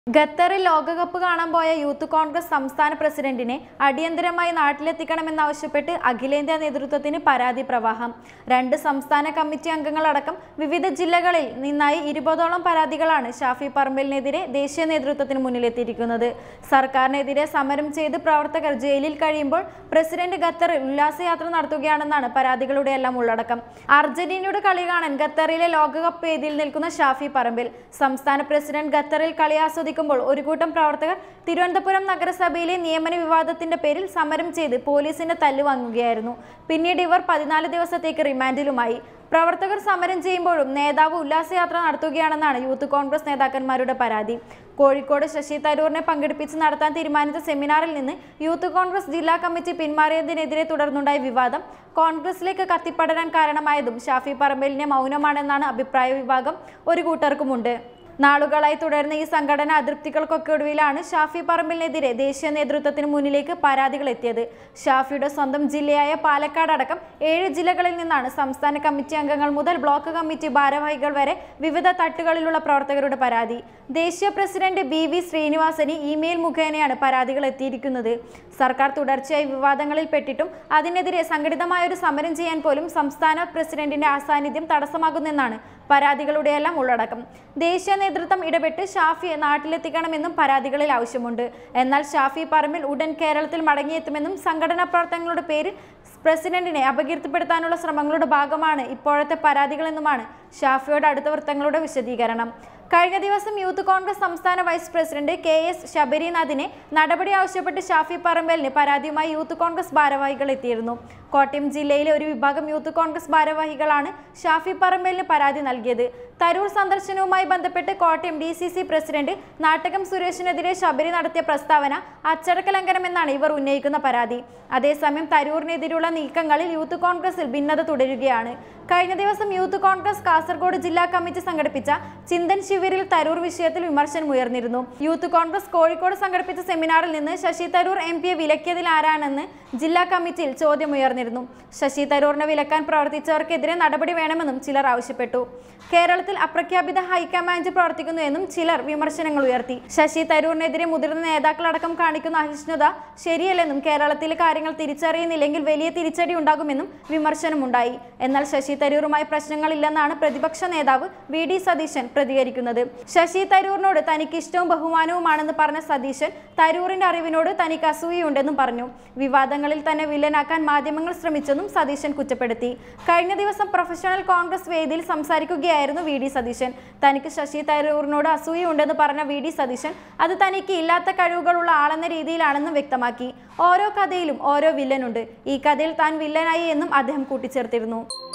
ഖത്തറിൽ ലോകകപ്പ് കാണാൻ പോയ യൂത്ത് കോൺഗ്രസ് സംസ്ഥാന പ്രസിഡന്റിനെ അടിയന്തരമായി നാട്ടിലെത്തിക്കണമെന്നാവശ്യപ്പെട്ട് അഖിലേന്ത്യാ നേതൃത്വത്തിന് പരാതി പ്രവാഹം രണ്ട് സംസ്ഥാന കമ്മിറ്റി അംഗങ്ങളടക്കം വിവിധ ജില്ലകളിൽ നിന്നായി ഇരുപതോളം പരാതികളാണ് ഷാഫി പറമ്പലിനെതിരെ ദേശീയ നേതൃത്വത്തിന് മുന്നിലെത്തിയിരിക്കുന്നത് സർക്കാരിനെതിരെ സമരം ചെയ്ത് പ്രവർത്തകർ ജയിലിൽ കഴിയുമ്പോൾ പ്രസിഡന്റ് ഖത്തറിൽ ഉല്ലാസയാത്ര നടത്തുകയാണെന്നാണ് പരാതികളുടെ എല്ലാം ഉള്ളടക്കം അർജന്റീനയുടെ കളി കാണാൻ ഖത്തറിലെ ലോകകപ്പ് വേദിയിൽ നിൽക്കുന്ന ഷാഫി പറമ്പിൽ സംസ്ഥാന പ്രസിഡന്റ് ഖത്തറിൽ കളി ആസ്വദിക്കുമ്പോൾ ഒരു കൂട്ടം പ്രവർത്തകർ തിരുവനന്തപുരം നഗരസഭയിലെ നിയമന വിവാദത്തിന്റെ പേരിൽ സമരം ചെയ്ത് പോലീസിന്റെ തല്ലുവാങ്ങുകയായിരുന്നു പിന്നീട് ഇവർ പതിനാല് ദിവസത്തേക്ക് റിമാൻഡിലുമായി പ്രവർത്തകർ സമരം ചെയ്യുമ്പോഴും നേതാവ് ഉല്ലാസയാത്ര നടത്തുകയാണെന്നാണ് യൂത്ത് കോൺഗ്രസ് നേതാക്കന്മാരുടെ പരാതി കോഴിക്കോട് ശശി തരൂരിനെ പങ്കെടുപ്പിച്ച് നടത്താൻ തീരുമാനിച്ച സെമിനാറിൽ നിന്ന് യൂത്ത് കോൺഗ്രസ് ജില്ലാ കമ്മിറ്റി പിന്മാറിയതിനെതിരെ തുടർന്നുണ്ടായ വിവാദം കോൺഗ്രസിലേക്ക് കത്തിപ്പടരാൻ കാരണമായതും ഷാഫി പറമ്പലിനെ മൗനമാണെന്നാണ് അഭിപ്രായ വിഭാഗം ഒരു കൂട്ടർക്കുമുണ്ട് നാളുകളായി തുടരുന്ന ഈ സംഘടന അതൃപ്തികൾക്കൊക്കെ ഒടുവിലാണ് ഷാഫി പറമ്പിലിനെതിരെ ദേശീയ നേതൃത്വത്തിന് മുന്നിലേക്ക് പരാതികൾ എത്തിയത് ഷാഫിയുടെ സ്വന്തം ജില്ലയായ പാലക്കാട് അടക്കം ഏഴ് ജില്ലകളിൽ നിന്നാണ് സംസ്ഥാന കമ്മിറ്റി അംഗങ്ങൾ മുതൽ ബ്ലോക്ക് കമ്മിറ്റി ഭാരവാഹികൾ വരെ വിവിധ തട്ടുകളിലുള്ള പ്രവർത്തകരുടെ പരാതി ദേശീയ പ്രസിഡന്റ് ബി വി ശ്രീനിവാസന് ഇമെയിൽ മുഖേനയാണ് പരാതികൾ എത്തിയിരിക്കുന്നത് സർക്കാർ തുടർച്ചയായി വിവാദങ്ങളിൽ പെട്ടിട്ടും അതിനെതിരെ സംഘടിതമായ ഒരു സമരം ചെയ്യാൻ പോലും സംസ്ഥാന പ്രസിഡന്റിന്റെ അസാന്നിധ്യം തടസ്സമാകുന്നെന്നാണ് പരാതികളുടെയെല്ലാം ഉള്ളടക്കം ദേശീയ നേതൃത്വം ഇടപെട്ട് ഷാഫിയെ നാട്ടിലെത്തിക്കണമെന്നും പരാതികളിൽ ആവശ്യമുണ്ട് എന്നാൽ ഷാഫി പറമ്പിൽ ഉടൻ കേരളത്തിൽ മടങ്ങിയെത്തുമെന്നും സംഘടനാ പ്രവർത്തനങ്ങളുടെ പേരിൽ പ്രസിഡന്റിനെ അപകീർത്തിപ്പെടുത്താനുള്ള ശ്രമങ്ങളുടെ ഭാഗമാണ് ഇപ്പോഴത്തെ പരാതികളെന്നുമാണ് ഷാഫിയോട് അടുത്ത വൃത്തങ്ങളുടെ വിശദീകരണം കഴിഞ്ഞ ദിവസം യൂത്ത് കോൺഗ്രസ് സംസ്ഥാന വൈസ് പ്രസിഡന്റ് കെ എസ് ശബരിനാഥിനെ നടപടി ആവശ്യപ്പെട്ട് ഷാഫി പറമ്പലിന് പരാതിയുമായി യൂത്ത് കോൺഗ്രസ് ഭാരവാഹികൾ എത്തിയിരുന്നു കോട്ടയം ജില്ലയിലെ ഒരു വിഭാഗം യൂത്ത് കോൺഗ്രസ് ഭാരവാഹികളാണ് ഷാഫി പറമ്പലിന് പരാതി നൽകിയത് തരൂർ സന്ദർശനവുമായി ബന്ധപ്പെട്ട് Kottayam D C C president Nattakam സുരേഷിനെതിരെ ശബരി നടത്തിയ പ്രസ്താവന അച്ചടക്ക ലംഘനമെന്നാണ് ഇവർ ഉന്നയിക്കുന്ന പരാതി അതേസമയം തരൂരിനെതിരെയുള്ള നീക്കങ്ങളിൽ യൂത്ത് കോൺഗ്രസിൽ ഭിന്നത തുടരുകയാണ് കഴിഞ്ഞ ദിവസം യൂത്ത് കോൺഗ്രസ് കാസർഗോഡ് ജില്ലാ കമ്മിറ്റി സംഘടിപ്പിച്ച ചിന്തൻ ശിവിരിൽ തരൂർ വിഷയത്തിൽ വിമർശനം ഉയർന്നിരുന്നു യൂത്ത് കോൺഗ്രസ് കോഴിക്കോട് സംഘടിപ്പിച്ച സെമിനാറിൽ നിന്ന് ശശി തരൂർ എം പിയെ വിലക്കിയതിൽ ആരാണെന്ന് ജില്ലാ കമ്മിറ്റിയിൽ ചോദ്യമുയർന്നിരുന്നു ശശി തരൂറിനെ വിലക്കാൻ പ്രവർത്തിച്ചവർക്കെതിരെ നടപടി വേണമെന്നും ചിലർ ആവശ്യപ്പെട്ടു കേരളത്തിൽ അപ്രഖ്യാപിത ഹൈക്കമാൻഡ് പ്രവർത്തിക്കുന്നു എന്നും ചിലർ വിമർശനങ്ങൾ ഉയർത്തി ശശി തരൂറിനെതിരെ മുതിർന്ന നേതാക്കളടക്കം കാണിക്കുന്ന അഹിഷ്ണുത ശരിയല്ലെന്നും കേരളത്തിലെ കാര്യങ്ങൾ തിരിച്ചറിയുന്നില്ലെങ്കിൽ വലിയ തിരിച്ചടി ഉണ്ടാകുമെന്നും വിമർശനമുണ്ടായി എന്നാൽ ശശി തരൂറുമായി പ്രശ്നങ്ങളില്ലെന്നാണ് പ്രതിപക്ഷ നേതാവ് വി ഡി സതീശൻ പ്രതികരിക്കുന്നത് ശശി തരൂറിനോട് തനിക്ക് ഇഷ്ടവും ബഹുമാനവുമാണെന്ന് പറഞ്ഞ സതീശൻ തരൂറിന്റെ അറിവിനോട് തനിക്ക് അസൂയയുണ്ടെന്നും പറഞ്ഞു വിവാദങ്ങളിൽ തന്നെ വില്ലനാക്കാൻ മാധ്യമങ്ങൾ ശ്രമിച്ചെന്നും സതീശൻ കുറ്റപ്പെടുത്തി കഴിഞ്ഞ ദിവസം പ്രൊഫഷണൽ കോൺഗ്രസ് വേദിയിൽ സംസാരിക്കുകയായിരുന്നു വി ഡി സതീശൻ തനിക്ക് ശശി തരൂറിനോട് അസൂയയുണ്ടെന്ന് പറഞ്ഞ വി ഡി സതീശൻ അത് തനിക്ക് ഇല്ലാത്ത കഴിവുകളുള്ള ആളെന്ന രീതിയിലാണെന്നും വ്യക്തമാക്കി ഓരോ കഥയിലും ഓരോ വില്ലനുണ്ട് ഈ കഥയിൽ താൻ വില്ലനായി എന്നും അദ്ദേഹം കൂട്ടിച്ചേർത്തിരുന്നു